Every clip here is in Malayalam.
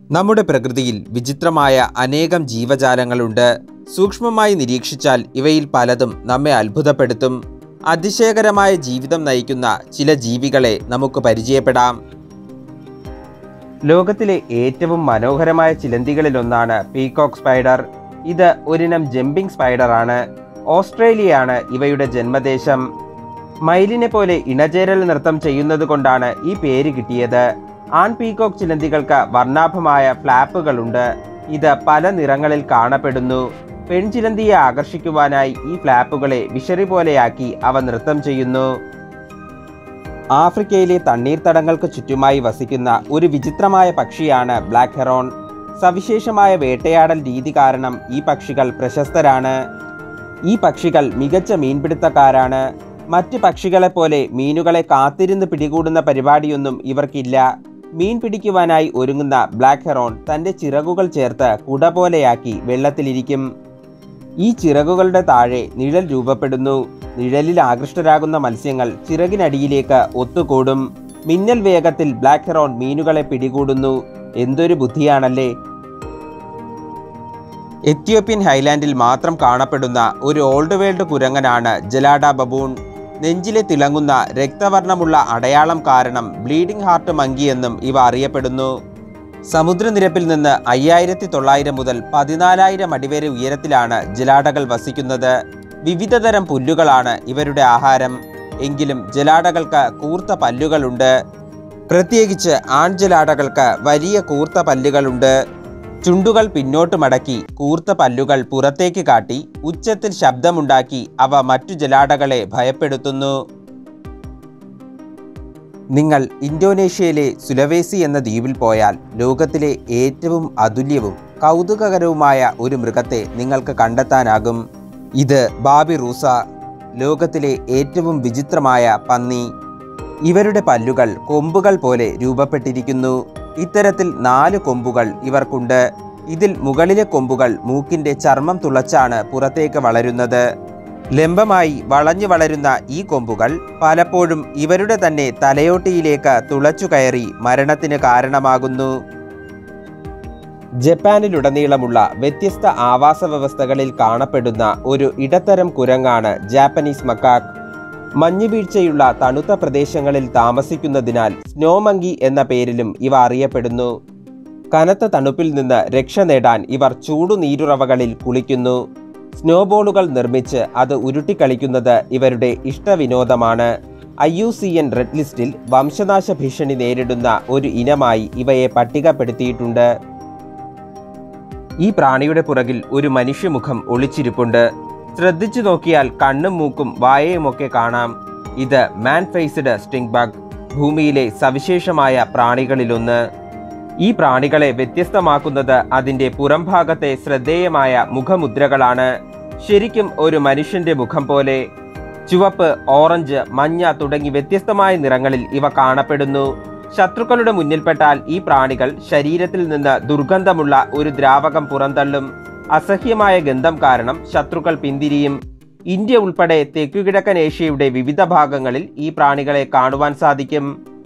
നമ്മുടെ പ്രകൃതിയിൽ വിചിത്രമായ അനേകം ജീവജാലങ്ങളുണ്ട് സൂക്ഷ്മമായി നിരീക്ഷിച്ചാൽ ഇവയിൽ പലതും നമ്മെ അത്ഭുതപ്പെടുത്തും അതിശയകരമായ ജീവിതം നയിക്കുന്ന ചില ജീവികളെ നമുക്ക് പരിചയപ്പെടാം ലോകത്തിലെ ഏറ്റവും മനോഹരമായ ചിലന്തികളിലൊന്നാണ് പീകോക്ക് സ്പൈഡർ ഇത് ഒരിനം ജമ്പിംഗ് സ്പൈഡർ ആണ് ഓസ്ട്രേലിയയാണ് ഇവയുടെ ജന്മദേശം മയിലിനെ പോലെ ഇണചേരൽ നൃത്തം ചെയ്യുന്നത് കൊണ്ടാണ് ഈ പേര് കിട്ടിയത് ആൺ പീകോക്ക് ചിലന്തികൾക്ക് വർണ്ണാഭമായ ഫ്ലാപ്പുകളുണ്ട് ഇത് പല നിറങ്ങളിൽ കാണപ്പെടുന്നു പെൺചിലന്തിയെ ആകർഷിക്കുവാനായി ഈ ഫ്ലാപ്പുകളെ വിഷറി പോലെയാക്കി അവ നൃത്തം ചെയ്യുന്നു ആഫ്രിക്കയിലെ തണ്ണീർത്തടങ്ങൾക്ക് ചുറ്റുമായി വസിക്കുന്ന ഒരു വിചിത്രമായ പക്ഷിയാണ് ബ്ലാക്ക് ഹെറോൺ സവിശേഷമായ വേട്ടയാടൽ രീതി കാരണം ഈ പക്ഷികൾ പ്രശസ്തരാണ് ഈ പക്ഷികൾ മികച്ച മീൻപിടുത്തക്കാരാണ് മറ്റ് പക്ഷികളെപ്പോലെ മീനുകളെ കാത്തിരുന്ന് പിടികൂടുന്ന പരിപാടിയൊന്നും ഇവർക്കില്ല മീൻ പിടിക്കുവാനായി ഒരുങ്ങുന്ന ബ്ലാക്ക് ഹെറോൺ തൻ്റെ ചിറകുകൾ ചേർത്ത് കുട പോലെയാക്കി വെള്ളത്തിലിരിക്കും ഈ ചിറകുകളുടെ താഴെ നിഴൽ രൂപപ്പെടുന്നു നിഴലിൽ ആകൃഷ്ടരാകുന്ന മത്സ്യങ്ങൾ ചിറകിനടിയിലേക്ക് ഒത്തുകൂടും മിന്നൽ വേഗത്തിൽ ബ്ലാക്ക് ഹെറോൺ മീനുകളെ പിടികൂടുന്നു എന്തൊരു ബുദ്ധിയാണല്ലേ എത്യോപ്യൻ ഹൈലാൻഡിൽ മാത്രം കാണപ്പെടുന്ന ഒരു ഓൾഡ് വേൾഡ് കുരങ്ങനാണ് ജലാഡ ബബൂൺ നെഞ്ചിലെ തിളങ്ങുന്ന രക്തവർണ്ണമുള്ള അടയാളം കാരണം ബ്ലീഡിംഗ് ഹാർട്ട് മങ്കി എന്നും ഇവ അറിയപ്പെടുന്നു സമുദ്രനിരപ്പിൽ നിന്ന് അയ്യായിരത്തി തൊള്ളായിരം മുതൽ പതിനാലായിരം അടി വരെ ഉയരത്തിലാണ് ജലാടകൾ വസിക്കുന്നത് വിവിധതരം പുല്ലുകളാണ് ഇവരുടെ ആഹാരം എങ്കിലും ജലാടകൾക്ക് കൂർത്ത പല്ലുകളുണ്ട് പ്രത്യേകിച്ച് ആൺജലാടകൾക്ക് വലിയ കൂർത്ത പല്ലുകളുണ്ട് ചുണ്ടുകൾ പിന്നോട്ട് മടക്കി കൂർത്ത പല്ലുകൾ പുറത്തേക്ക് കാട്ടി ഉച്ചത്തിൽ ശബ്ദമുണ്ടാക്കി അവ മറ്റു ജലാടകളെ ഭയപ്പെടുത്തുന്നു നിങ്ങൾ ഇന്തോനേഷ്യയിലെ സുലവേസി എന്ന ദ്വീപിൽ പോയാൽ ലോകത്തിലെ ഏറ്റവും അതുല്യവും കൗതുകകരവുമായ ഒരു മൃഗത്തെ നിങ്ങൾക്ക് കണ്ടെത്താനാകും ഇത് ബാബി റൂസ ലോകത്തിലെ ഏറ്റവും വിചിത്രമായ പന്നി ഇവരുടെ പല്ലുകൾ കൊമ്പുകൾ പോലെ രൂപപ്പെട്ടിരിക്കുന്നു ഇത്തരത്തിൽ നാല് കൊമ്പുകൾ ഇവർക്കുണ്ട് ഇതിൽ മുകളിലെ കൊമ്പുകൾ മൂക്കിന്റെ ചർമ്മം തുളച്ചാണ് പുറത്തേക്ക് വളരുന്നത് ലംബമായി വളഞ്ഞു വളരുന്ന ഈ കൊമ്പുകൾ പലപ്പോഴും ഇവരുടെ തന്നെ തലയോട്ടിയിലേക്ക് തുളച്ചു കയറി മരണത്തിന് കാരണമാകുന്നു ജപ്പാനിലുടനീളമുള്ള വ്യത്യസ്ത ആവാസ വ്യവസ്ഥകളിൽ കാണപ്പെടുന്ന ഒരു ഇടത്തരം കുരങ്ങാണ് ജാപ്പനീസ് മക്കാക്ക് മഞ്ഞുവീഴ്ചയുള്ള തണുത്ത പ്രദേശങ്ങളിൽ താമസിക്കുന്നതിനാൽ സ്നോ മങ്കി എന്ന പേരിലും ഇവ അറിയപ്പെടുന്നു കനത്ത തണുപ്പിൽ നിന്ന് രക്ഷ നേടാൻ ഇവർ ചൂടുനീരുറവകളിൽ കുളിക്കുന്നു സ്നോബോളുകൾ നിർമ്മിച്ച് അത് ഉരുട്ടിക്കളിക്കുന്നത് ഇവരുടെ ഇഷ്ടവിനോദമാണ് I U C N red ലിസ്റ്റിൽ വംശനാശ ഭീഷണി നേരിടുന്ന ഒരു ഇനമായി ഇവയെ പട്ടികപ്പെടുത്തിയിട്ടുണ്ട് ഈ പ്രാണിയുടെ പുറകിൽ ഒരു മനുഷ്യമുഖം ഒളിച്ചിരിപ്പുണ്ട് ശ്രദ്ധിച്ചു നോക്കിയാൽ കണ്ണും മൂക്കും വായയുമൊക്കെ കാണാം ഇത് മാൻ ഫേസ്ഡ് സ്റ്റിംഗ് ബഗ് ഭൂമിയിലെ സവിശേഷമായ പ്രാണികളിലൊന്ന് ഈ പ്രാണികളെ വ്യത്യസ്തമാക്കുന്നത് അതിന്റെ പുറംഭാഗത്തെ ശ്രദ്ധേയമായ മുഖമുദ്രകളാണ് ശരിക്കും ഒരു മനുഷ്യന്റെ മുഖം പോലെ ചുവപ്പ് ഓറഞ്ച് മഞ്ഞ തുടങ്ങി വ്യത്യസ്തമായ നിറങ്ങളിൽ ഇവ കാണപ്പെടുന്നു ശത്രുക്കളുടെ മുന്നിൽപ്പെട്ടാൽ ഈ പ്രാണികൾ ശരീരത്തിൽ നിന്ന് ദുർഗന്ധമുള്ള ഒരു ദ്രാവകം പുറന്തള്ളും അസഹ്യമായ ഗന്ധം കാരണം ശത്രുക്കൾ പിന്തിരിയും ഇന്ത്യ ഉൾപ്പെടെ തെക്കുകിഴക്കൻ ഏഷ്യയുടെ വിവിധ ഭാഗങ്ങളിൽ ഈ പ്രാണികളെ കാണുവാൻ സാധിക്കും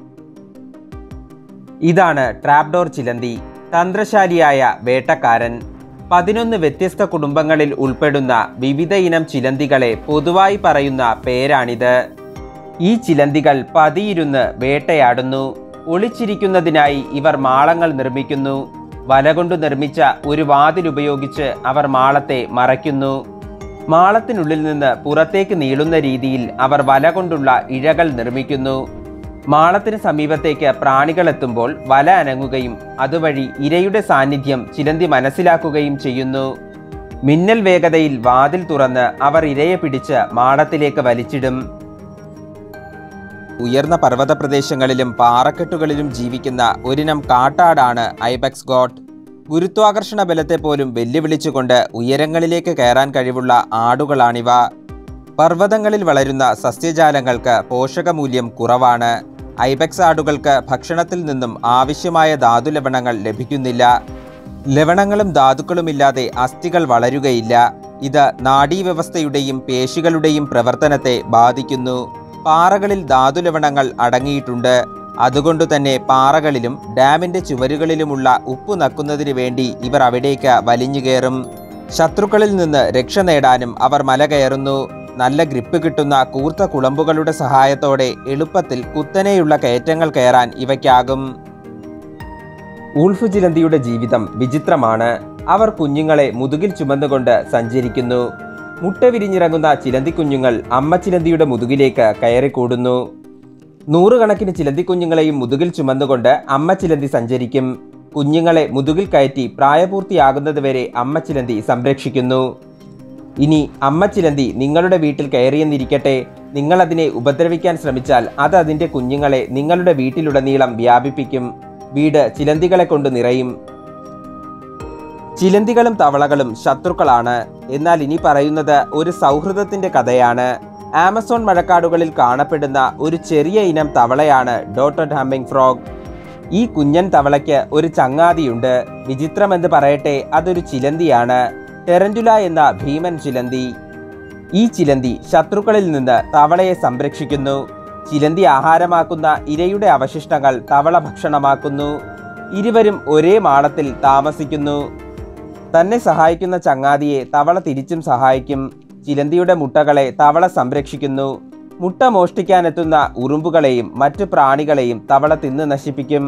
ഇതാണ് ട്രാപ്ഡോർ ചിലന്തി തന്ത്രശാലിയായ വേട്ടക്കാരൻ പതിനൊന്ന് വ്യത്യസ്ത കുടുംബങ്ങളിൽ ഉൾപ്പെടുന്ന വിവിധ ഇനം ചിലന്തികളെ പൊതുവായി പറയുന്ന പേരാണിത് ഈ ചിലന്തികൾ പതിയിരുന്ന് വേട്ടയാടുന്നു ഒളിച്ചിരിക്കുന്നതിനായി ഇവർ മാളങ്ങൾ നിർമ്മിക്കുന്നു വല കൊണ്ട് നിർമ്മിച്ച ഒരു വാതിൽ ഉപയോഗിച്ച് അവർ മാളത്തെ മറയ്ക്കുന്നു മാളത്തിനുള്ളിൽ നിന്ന് പുറത്തേക്ക് നീളുന്ന രീതിയിൽ അവർ വല കൊണ്ടുള്ള ഇഴകൾ നിർമ്മിക്കുന്നു മാളത്തിന് സമീപത്തേക്ക് പ്രാണികൾ എത്തുമ്പോൾ വല അനങ്ങുകയും അതുവഴി ഇരയുടെ സാന്നിധ്യം ചിലന്തി മനസ്സിലാക്കുകയും ചെയ്യുന്നു മിന്നൽ വേഗതയിൽ വാതിൽ തുറന്ന് അവർ ഇരയെ പിടിച്ച് മാളത്തിലേക്ക് വലിച്ചിടും ഉയർന്ന പർവ്വത പ്രദേശങ്ങളിലും പാറക്കെട്ടുകളിലും ജീവിക്കുന്ന ഒരിനം കാട്ടാടാണ് ഐബക്സ് ഗോട്ട് ഗുരുത്വാകർഷണ ബലത്തെ പോലും വെല്ലുവിളിച്ചുകൊണ്ട് ഉയരങ്ങളിലേക്ക് കയറാൻ കഴിവുള്ള ആടുകളാണിവ പർവ്വതങ്ങളിൽ വളരുന്ന സസ്യജാലങ്ങൾക്ക് പോഷകമൂല്യം കുറവാണ് ഐബക്സ് ആടുകൾക്ക് ഭക്ഷണത്തിൽ നിന്നും ആവശ്യമായ ധാതുലവണങ്ങൾ ലഭിക്കുന്നില്ല ലവണങ്ങളും ധാതുക്കളുമില്ലാതെ അസ്ഥികൾ വളരുകയില്ല ഇത് നാഡീവ്യവസ്ഥയുടെയും പേശികളുടെയും പ്രവർത്തനത്തെ ബാധിക്കുന്നു പാറകളിൽ ധാതുലവണങ്ങൾ അടങ്ങിയിട്ടുണ്ട് അതുകൊണ്ടു തന്നെ പാറകളിലും ഡാമിന്റെ ചുവരുകളിലുമുള്ള ഉപ്പ് നക്കുന്നതിന് വേണ്ടി ഇവർ അവിടേക്ക് വലിഞ്ഞു കയറും ശത്രുക്കളിൽ നിന്ന് രക്ഷ നേടാനും അവർ മല കയറുന്നു നല്ല ഗ്രിപ്പ് കിട്ടുന്ന കൂർത്ത കുളമ്പുകളുടെ സഹായത്തോടെ എളുപ്പത്തിൽ കുത്തനെയുള്ള കയറ്റങ്ങൾ കയറാൻ ഇവയ്ക്കാകും ഊൾഫ് ചിലന്തിയുടെ ജീവിതം വിചിത്രമാണ് അവർ കുഞ്ഞുങ്ങളെ മുതുകിൽ ചുമന്നുകൊണ്ട് സഞ്ചരിക്കുന്നു മുട്ട വിരിഞ്ഞിറങ്ങുന്ന ചിലന്തി കുഞ്ഞുങ്ങൾ അമ്മ ചിലന്തിയുടെ മുതുകിലേക്ക് കയറിക്കൂടുന്നു നൂറുകണക്കിന് ചിലന്തി കുഞ്ഞുങ്ങളെയും മുതുകിൽ ചുമന്നുകൊണ്ട് അമ്മ ചിലന്തി സഞ്ചരിക്കും കുഞ്ഞുങ്ങളെ മുതുകിൽ കയറ്റി പ്രായപൂർത്തിയാകുന്നതുവരെ അമ്മ ചിലന്തി സംരക്ഷിക്കുന്നു ഇനി അമ്മ ചിലന്തി നിങ്ങളുടെ വീട്ടിൽ കയറിയെന്നിരിക്കട്ടെ നിങ്ങൾ അതിനെ ഉപദ്രവിക്കാൻ ശ്രമിച്ചാൽ അത് അതിൻ്റെ കുഞ്ഞുങ്ങളെ നിങ്ങളുടെ വീട്ടിലുടനീളം വ്യാപിപ്പിക്കും വീട് ചിലന്തികളെ കൊണ്ട് നിറയും ചിലന്തികളും തവളകളും ശത്രുക്കളാണ് എന്നാൽ ഇനി പറയുന്നത് ഒരു സൗഹൃദത്തിന്റെ കഥയാണ് ആമസോൺ മഴക്കാടുകളിൽ കാണപ്പെടുന്ന ഒരു ചെറിയ ഇനം തവളയാണ് ഡോട്ടഡ് ഹമ്മിങ് ഫ്രോഗ് ഈ കുഞ്ഞൻ തവളയ്ക്ക് ഒരു ചങ്ങാതിയുണ്ട് വിചിത്രമെന്ന് പറയട്ടെ അതൊരു ചിലന്തിയാണ് ടെറന്റുല എന്ന ഭീമൻ ചിലന്തി ഈ ചിലന്തി ശത്രുക്കളിൽ നിന്ന് തവളയെ സംരക്ഷിക്കുന്നു ചിലന്തി ആഹാരമാക്കുന്ന ഇരയുടെ അവശിഷ്ടങ്ങൾ തവള ഭക്ഷണമാക്കുന്നു ഇരുവരും ഒരേ മാളത്തിൽ താമസിക്കുന്നു തന്നെ സഹായിക്കുന്ന ചങ്ങാതിയെ തവള തിരിച്ചും സഹായിക്കും ചിലന്തിയുടെ മുട്ടകളെ തവള സംരക്ഷിക്കുന്നു മുട്ട മോഷ്ടിക്കാനെത്തുന്ന ഉറുമ്പുകളെയും മറ്റു പ്രാണികളെയും തവള തിന്ന് നശിപ്പിക്കും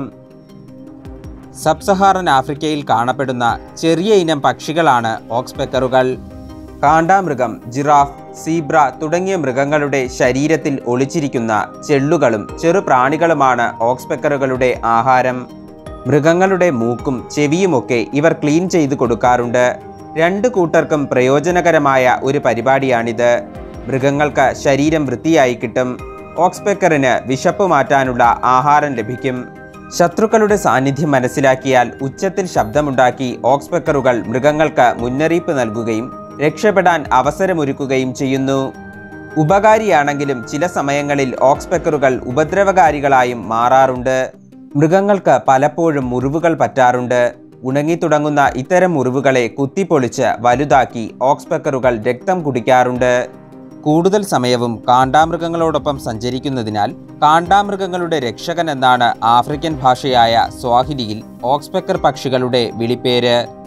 സബ്സഹാറൻ ആഫ്രിക്കയിൽ കാണപ്പെടുന്ന ചെറിയ ഇനം പക്ഷികളാണ് ഓക്സ്പെക്കറുകൾ കാണ്ടാമൃഗം ജിറാഫ് സീബ്ര തുടങ്ങിയ മൃഗങ്ങളുടെ ശരീരത്തിൽ ഒളിച്ചിരിക്കുന്ന ചെള്ളുകളും ചെറു പ്രാണികളുമാണ് ഓക്സ്പെക്കറുകളുടെ ആഹാരം മൃഗങ്ങളുടെ മൂക്കും ചെവിയുമൊക്കെ ഇവർ ക്ലീൻ ചെയ്ത് കൊടുക്കാറുണ്ട് രണ്ട് കൂട്ടർക്കും പ്രയോജനകരമായ ഒരു പരിപാടിയാണിത് മൃഗങ്ങൾക്ക് ശരീരം വൃത്തിയായി കിട്ടും ഓക്സ്പെക്കറിന് വിശപ്പ് മാറ്റാനുള്ള ആഹാരം ലഭിക്കും ശത്രുക്കളുടെ സാന്നിധ്യം മനസ്സിലാക്കിയാൽ ഉച്ചത്തിൽ ശബ്ദമുണ്ടാക്കി ഓക്സ്പെക്കറുകൾ മൃഗങ്ങൾക്ക് മുന്നറിയിപ്പ് നൽകുകയും രക്ഷപ്പെടാൻ അവസരമൊരുക്കുകയും ചെയ്യുന്നു ഉപകാരിയാണെങ്കിലും ചില സമയങ്ങളിൽ ഓക്സ്പെക്കറുകൾ ഉപദ്രവകാരികളായും മാറാറുണ്ട് മൃഗങ്ങൾക്ക് പലപ്പോഴും മുറിവുകൾ പറ്റാറുണ്ട് ഉണങ്ങിത്തുടങ്ങുന്ന ഇത്തരം മുറിവുകളെ കുത്തിപ്പൊളിച്ച് വലുതാക്കി ഓക്സ്പെക്കറുകൾ രക്തം കുടിക്കാറുണ്ട് കൂടുതൽ സമയവും കാണ്ടാമൃഗങ്ങളോടൊപ്പം സഞ്ചരിക്കുന്നതിനാൽ കാണ്ടാമൃഗങ്ങളുടെ രക്ഷകൻ എന്നാണ് ആഫ്രിക്കൻ ഭാഷയായ സ്വാഹിലിയിൽ ഓക്സ്പെക്കർ പക്ഷികളുടെ വിളിപ്പേര്